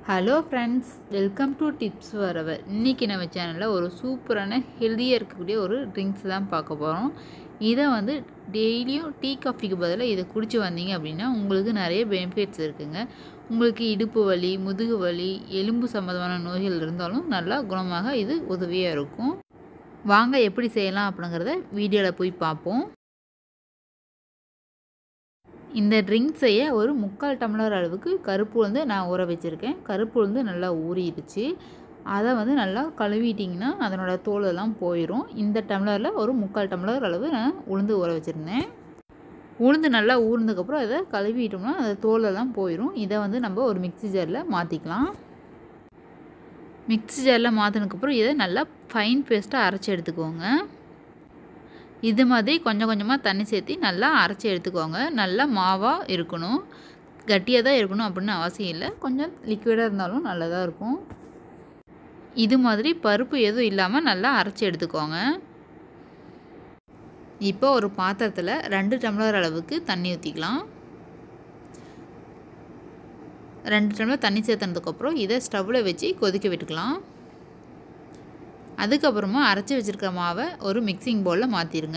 hello friends welcome to tips வரவர் இன்றைக்கி நம்ம சேனலில் ஒரு சூப்பரான ஹெல்த்தியாக இருக்கக்கூடிய ஒரு ட்ரிங்க்ஸ் தான் பார்க்க போகிறோம் இதை வந்து டெய்லியும் டீ காஃபிக்கு பதிலாக இதை குடிச்சு வந்தீங்க அப்படின்னா உங்களுக்கு நிறைய பெனிஃபிட்ஸ் இருக்குங்க உங்களுக்கு இடுப்பு வலி முதுகு வலி எலும்பு சம்மந்தமான நோய்கள் இருந்தாலும் நல்லா குணமாக இது உதவியாக இருக்கும் வாங்க எப்படி செய்யலாம் அப்படிங்கிறத வீடியோவில் போய் பார்ப்போம் இந்த ட்ரிங்க் செய்ய ஒரு முக்கால் டம்ளர் அளவுக்கு கருப்பு உளுந்து நான் ஊற வச்சுருக்கேன் கருப்பு உளுந்து நல்லா ஊறிடுச்சு அதை வந்து நல்லா கழுவிட்டிங்கன்னா அதனோட தோலெல்லாம் போயிடும் இந்த டம்ளரில் ஒரு முக்கால் டம்ளர் அளவு நான் உளுந்து ஊற வச்சுருந்தேன் உளுந்து நல்லா ஊர்ந்ததுக்கப்புறம் அதை கழுவிட்டோம்னா அந்த தோலெல்லாம் போயிடும் இதை வந்து நம்ம ஒரு மிக்ஸி ஜாரில் மாற்றிக்கலாம் மிக்ஸி ஜாரில் மாற்றினதுக்கப்புறம் இதை நல்லா ஃபைன் பேஸ்ட்டாக அரைச்சி எடுத்துக்கோங்க இது மாதிரி கொஞ்சம் கொஞ்சமாக தண்ணி சேர்த்து நல்லா அரைச்சி எடுத்துக்கோங்க நல்லா மாவாக இருக்கணும் கட்டியாக தான் இருக்கணும் அப்படின்னு அவசியம் இல்லை கொஞ்சம் லிக்விடாக இருந்தாலும் நல்லதாக இருக்கும் இது மாதிரி பருப்பு எதுவும் இல்லாமல் நல்லா அரைச்சி எடுத்துக்கோங்க இப்போ ஒரு பாத்திரத்தில் ரெண்டு டம்ளர் அளவுக்கு தண்ணி ஊற்றிக்கலாம் ரெண்டு டம்ளர் தண்ணி சேர்த்தனதுக்கப்புறம் இதை ஸ்டவ்வில் வச்சு கொதிக்க விட்டுக்கலாம் அதுக்கப்புறமா அரைச்சி வச்சுருக்க மாவை ஒரு மிக்சிங் பவுலில் மாற்றிடுங்க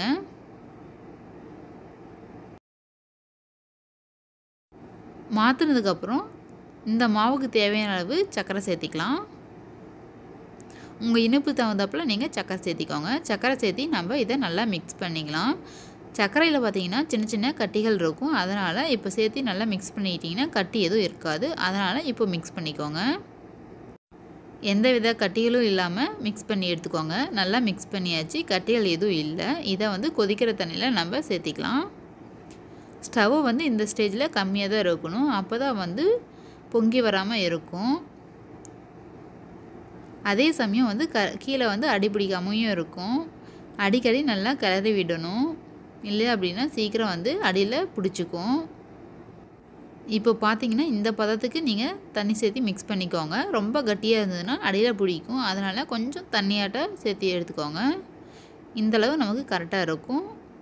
மாற்றினதுக்கப்புறம் இந்த மாவுக்கு தேவையான அளவு சர்க்கரை சேர்த்திக்கலாம் உங்கள் இனிப்பு தகுந்தப்பில் நீங்கள் சர்க்கரை சேர்த்திக்கோங்க சர்க்கரை சேர்த்தி நம்ம இதை நல்லா மிக்ஸ் பண்ணிக்கலாம் சர்க்கரையில் பார்த்தீங்கன்னா சின்ன சின்ன கட்டிகள் இருக்கும் அதனால் இப்போ சேர்த்து நல்லா மிக்ஸ் பண்ணிக்கிட்டிங்கன்னா கட்டி எதுவும் இருக்காது அதனால் இப்போ மிக்ஸ் பண்ணிக்கோங்க எந்த வித கட்டிகளும் இல்லாமல் மிக்ஸ் பண்ணி எடுத்துக்கோங்க நல்லா மிக்ஸ் பண்ணியாச்சு கட்டிகள் எதுவும் இல்லை இதை வந்து கொதிக்கிற தண்ணியில் நம்ம சேர்த்திக்கலாம் ஸ்டவ்வை வந்து இந்த ஸ்டேஜில் கம்மியாக தான் இருக்கணும் அப்போ தான் வந்து பொங்கி வராமல் இருக்கும் அதே சமயம் வந்து க கீழே வந்து அடிப்பிடிக்காமையும் இருக்கும் அடிக்கடி நல்லா கிளறி விடணும் இல்லை அப்படின்னா சீக்கிரம் வந்து அடியில் பிடிச்சிக்கும் இப்போ பார்த்தீங்கன்னா இந்த பதத்துக்கு நீங்கள் தண்ணி சேர்த்து மிக்ஸ் பண்ணிக்கோங்க ரொம்ப கட்டியாக இருந்ததுன்னா அடியில் பிடிக்கும் அதனால் கொஞ்சம் தண்ணியாட்ட சேர்த்து எடுத்துக்கோங்க இந்தளவு நமக்கு கரெக்டாக இருக்கும்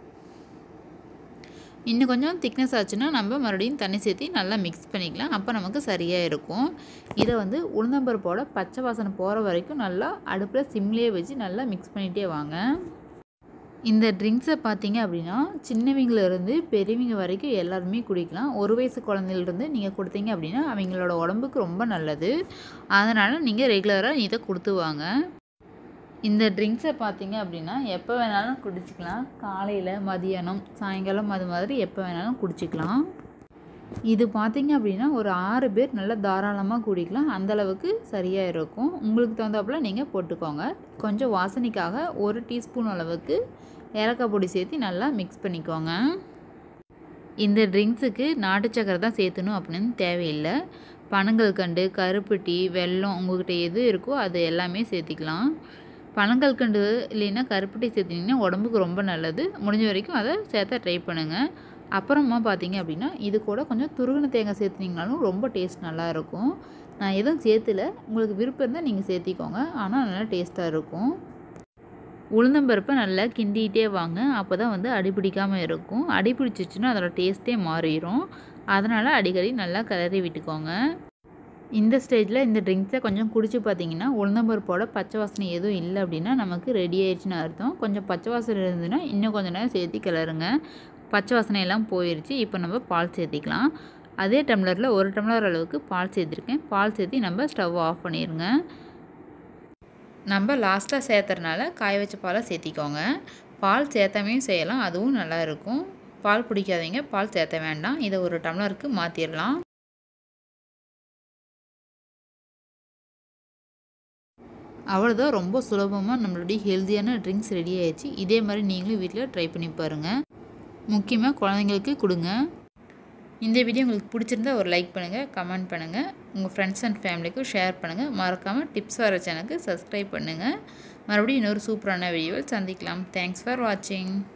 இன்னும் கொஞ்சம் திக்னஸ் ஆச்சுன்னா நம்ம மறுபடியும் தண்ணி சேர்த்து நல்லா மிக்ஸ் பண்ணிக்கலாம் அப்போ நமக்கு சரியாக இருக்கும் இதை வந்து உளுந்தம்பருப்போட பச்சை வாசனை போகிற வரைக்கும் நல்லா அடுப்பில் சிம்லேயே வச்சு நல்லா மிக்ஸ் பண்ணிகிட்டே வாங்க இந்த ட்ரிங்க்ஸை பார்த்தீங்க அப்படின்னா சின்னவங்களிருந்து பெரியவங்க வரைக்கும் எல்லாருமே குடிக்கலாம் ஒரு வயசு குழந்தையிலேருந்து நீங்கள் கொடுத்தீங்க அப்படின்னா அவங்களோட உடம்புக்கு ரொம்ப நல்லது அதனால் நீங்கள் ரெகுலராக இதை கொடுத்து வாங்க இந்த ட்ரிங்க்ஸை பார்த்தீங்க அப்படின்னா எப்போ வேணாலும் குடிச்சிக்கலாம் காலையில் மதியானம் சாயங்காலம் அது மாதிரி எப்போ வேணாலும் குடிச்சிக்கலாம் இது பார்த்தீங்க அப்படின்னா ஒரு ஆறு பேர் நல்லா தாராளமாக குடிக்கலாம் அந்தளவுக்கு சரியாக இருக்கும் உங்களுக்கு தகுந்தாப்புல நீங்கள் போட்டுக்கோங்க கொஞ்சம் வாசனைக்காக ஒரு டீஸ்பூன் அளவுக்கு ஏலக்காய் பொடி சேர்த்து நல்லா மிக்ஸ் பண்ணிக்கோங்க இந்த ட்ரிங்க்ஸுக்கு நாட்டு சக்கரை தான் சேர்த்தணும் அப்படின்னு தேவையில்லை பனங்கள் கண்டு கருப்பு டீ வெல்லம் உங்கள்கிட்ட எது இருக்கோ அது எல்லாமே சேர்த்திக்கலாம் பனங்கள் கண்டு இல்லைன்னா கருப்பு டீ சேர்த்திங்கன்னா உடம்புக்கு ரொம்ப நல்லது முடிஞ்ச வரைக்கும் அதை சேர்த்த ட்ரை பண்ணுங்கள் அப்புறமா பார்த்தீங்க அப்படின்னா இது கூட கொஞ்சம் துருகின தேங்காய் சேர்த்துனீங்கனாலும் ரொம்ப டேஸ்ட் நல்லாயிருக்கும் நான் எதுவும் சேர்த்துல உங்களுக்கு விருப்பம் இருந்தால் நீங்கள் சேர்த்திக்கோங்க ஆனால் நல்லா டேஸ்ட்டாக இருக்கும் உளுந்தம்பருப்பை நல்லா கிண்டிகிட்டே வாங்க அப்போ தான் வந்து அடிப்பிடிக்காமல் இருக்கும் அடிப்பிடிச்சிச்சுன்னா அதோட டேஸ்ட்டே மாறிடும் அதனால் அடிக்கடி நல்லா கிளறி விட்டுக்கோங்க இந்த ஸ்டேஜில் இந்த ட்ரிங்க்ஸை கொஞ்சம் குடிச்சு பார்த்தீங்கன்னா உளுந்தம்பருப்போட பச்சை வாசனை எதுவும் இல்லை அப்படின்னா நமக்கு ரெடி ஆயிடுச்சுன்னு அர்த்தம் கொஞ்சம் பச்சை வாசனை இருந்ததுன்னா இன்னும் கொஞ்சம் நேரம் சேர்த்து கிளறுங்க பச்சை வாசனையெல்லாம் போயிடுச்சு இப்போ நம்ம பால் சேர்த்திக்கலாம் அதே டம்ளரில் ஒரு டம்ளர் அளவுக்கு பால் சேர்த்துருக்கேன் பால் சேர்த்து நம்ம ஸ்டவ் ஆஃப் பண்ணிடுங்க நம்ம லாஸ்ட்டாக சேர்த்துறனால காய வச்ச பாலை சேர்த்திக்கோங்க பால் சேர்த்தாமையும் செய்யலாம் அதுவும் நல்லா இருக்கும் பால் பிடிக்காதீங்க பால் சேர்த்த வேண்டாம் இதை ஒரு டம்ளருக்கு மாற்றிடலாம் அவ்வளோதான் ரொம்ப சுலபமாக நம்மளுடைய ஹெல்த்தியான ட்ரிங்க்ஸ் ரெடி ஆயிடுச்சு இதே மாதிரி நீங்களும் வீட்டில் ட்ரை பண்ணி பாருங்கள் முக்கியமாக குழந்தைங்களுக்கு கொடுங்க இந்த வீடியோ உங்களுக்கு பிடிச்சிருந்தா ஒரு லைக் பண்ணுங்கள் கமெண்ட் பண்ணுங்கள் உங்கள் ஃப்ரெண்ட்ஸ் அண்ட் ஃபேமிலிக்கும் ஷேர் பண்ணுங்கள் மறக்காமல் டிப்ஸ் வர சேனலுக்கு சப்ஸ்கிரைப் பண்ணுங்கள் மறுபடியும் இன்னொரு சூப்பரான வீடியோவில் சந்திக்கலாம் தேங்க்ஸ் ஃபார் வாட்சிங்